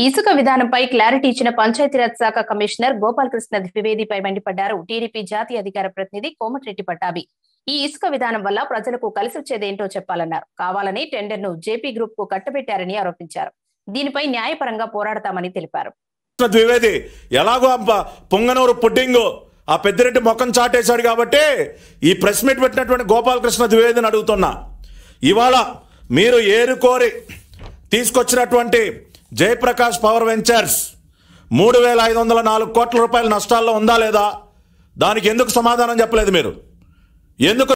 ఇసుక విధానంపై క్లారిటీ ఇచ్చిన పంచాయతీరాజ్ శాఖ కమిషనర్ గోపాలకృష్ణ ద్వివేదిపై మండిపడ్డారు టీడీపీ జాతీయ అధికార ప్రతినిధి కోమటిరెడ్డి పట్టాభి ఈ ఇసుక విధానం వల్ల ప్రజలకు కలిసి వచ్చేదేంటో చెప్పాలన్నారు కావాలని టెండర్ ను జేపీ గ్రూప్ కు కట్టబెట్టారని ఆరోపించారు దీనిపై న్యాయపరంగా పోరాడతామని తెలిపారు కృష్ణ ద్వివేది ఎలాగో ఆ ప- పొంగనూరు పుడ్డింగ్ ఆ పెద్దిరెడ్డి మొక్కం చాటేశాడు కాబట్టి ఈ ప్రెస్ మీట్ పెట్టినటువంటి గోపాలకృష్ణ ద్వివేదిని అడుగుతున్నా ఇవాళ మీరు ఏరుకోరి తీసుకొచ్చినటువంటి జయప్రకాష్ పవర్ వెంచర్స్ మూడు వేల ఐదు వందల నాలుగు కోట్ల రూపాయల నష్టాల్లో ఉందా లేదా దానికి ఎందుకు సమాధానం చెప్పలేదు మీరు ఎందుకు